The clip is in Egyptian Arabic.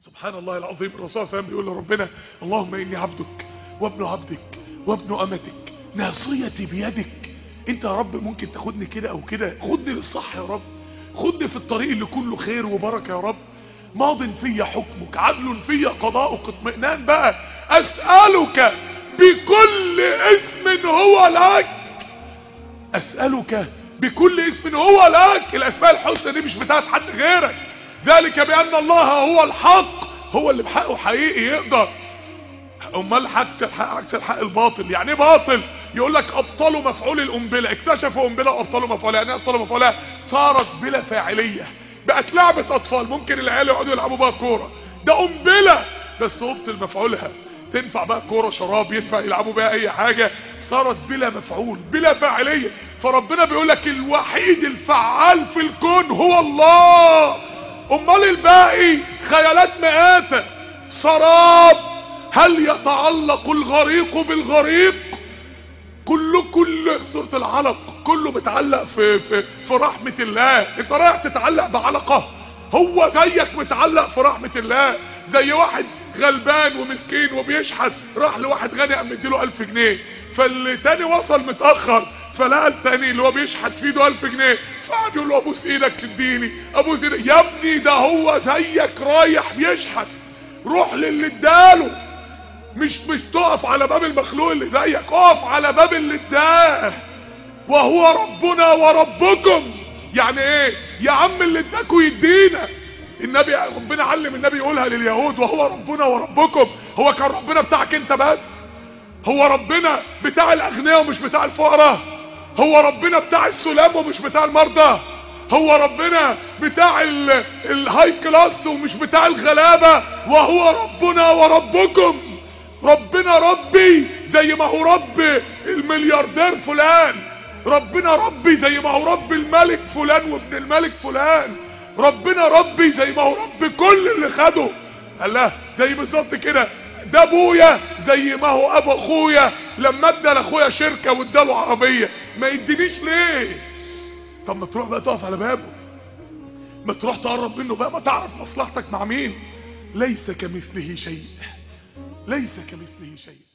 سبحان الله العظيم الرسول صلى الله عليه وسلم بيقول لربنا اللهم اني عبدك وابن عبدك وابن امتك ناصيتي بيدك انت يا رب ممكن تاخدني كده او كده خدني للصح يا رب خدني في الطريق اللي كله خير وبركه يا رب ماض في حكمك عدل في قضاؤك اطمئنان بقى اسالك بكل اسم هو لك اسالك بكل اسم هو لك الاسماء الحسنى دي مش بتاعت حد غيرك ذلك بان الله هو الحق هو اللي بحقه حقيقي يقدر امال عكس الحق عكس الحق الباطل يعني ايه باطل يقول لك ابطلوا مفعول القنبله اكتشفوا قنبله وابطلوا مفعولها يعني ايه ابطلوا مفعولها صارت بلا فاعليه بقت لعبه اطفال ممكن العيال يقعدوا يلعبوا بقى كوره ده قنبله بس ابطل مفعولها تنفع بقى كوره شراب ينفع يلعبوا بيها اي حاجه صارت بلا مفعول بلا فاعليه فربنا بيقول لك الوحيد الفعال في الكون هو الله امال الباقي خيالات مآتة سراب هل يتعلق الغريق بالغريق كله كل سورة العلق كله متعلق في في في رحمة الله انت رايح تتعلق بعلقة هو زيك متعلق في رحمة الله زي واحد غلبان ومسكين وبيشحت راح لواحد غني قام مديله ألف جنيه فالتاني وصل متأخر فلقى التاني اللي هو بيشحت في ايده 1000 جنيه فقعد يقول له ابوس ايدك اديني ابوس ايدك يا ابني ده هو زيك رايح بيشحت روح للي اداله مش مش تقف على باب المخلوق اللي زيك اقف على باب اللي اداه وهو ربنا وربكم يعني ايه يا عم اللي اداكوا يدينا النبي ربنا علم النبي يقولها لليهود وهو ربنا وربكم هو كان ربنا بتاعك انت بس هو ربنا بتاع الاغنياء ومش بتاع الفقراء هو ربنا بتاع السلام ومش بتاع المرضى هو ربنا بتاع ال- الهاي كلاس ومش بتاع الغلابة وهو ربنا وربكم ربنا ربي زي ما هو رب الملياردير فلان ربنا ربي زي ما هو رب الملك فلان وابن الملك فلان ربنا ربي زي ما هو رب كل اللي خده الله زي بالظبط كده ده ابويا زي ما هو ابو اخويا لما ادى لاخويا شركه واداله عربيه ما يدينيش ليه طب ما تروح بقى تقف على بابه ما تروح تقرب منه بقى ما تعرف مصلحتك مع مين ليس كمثله شيء ليس كمثله شيء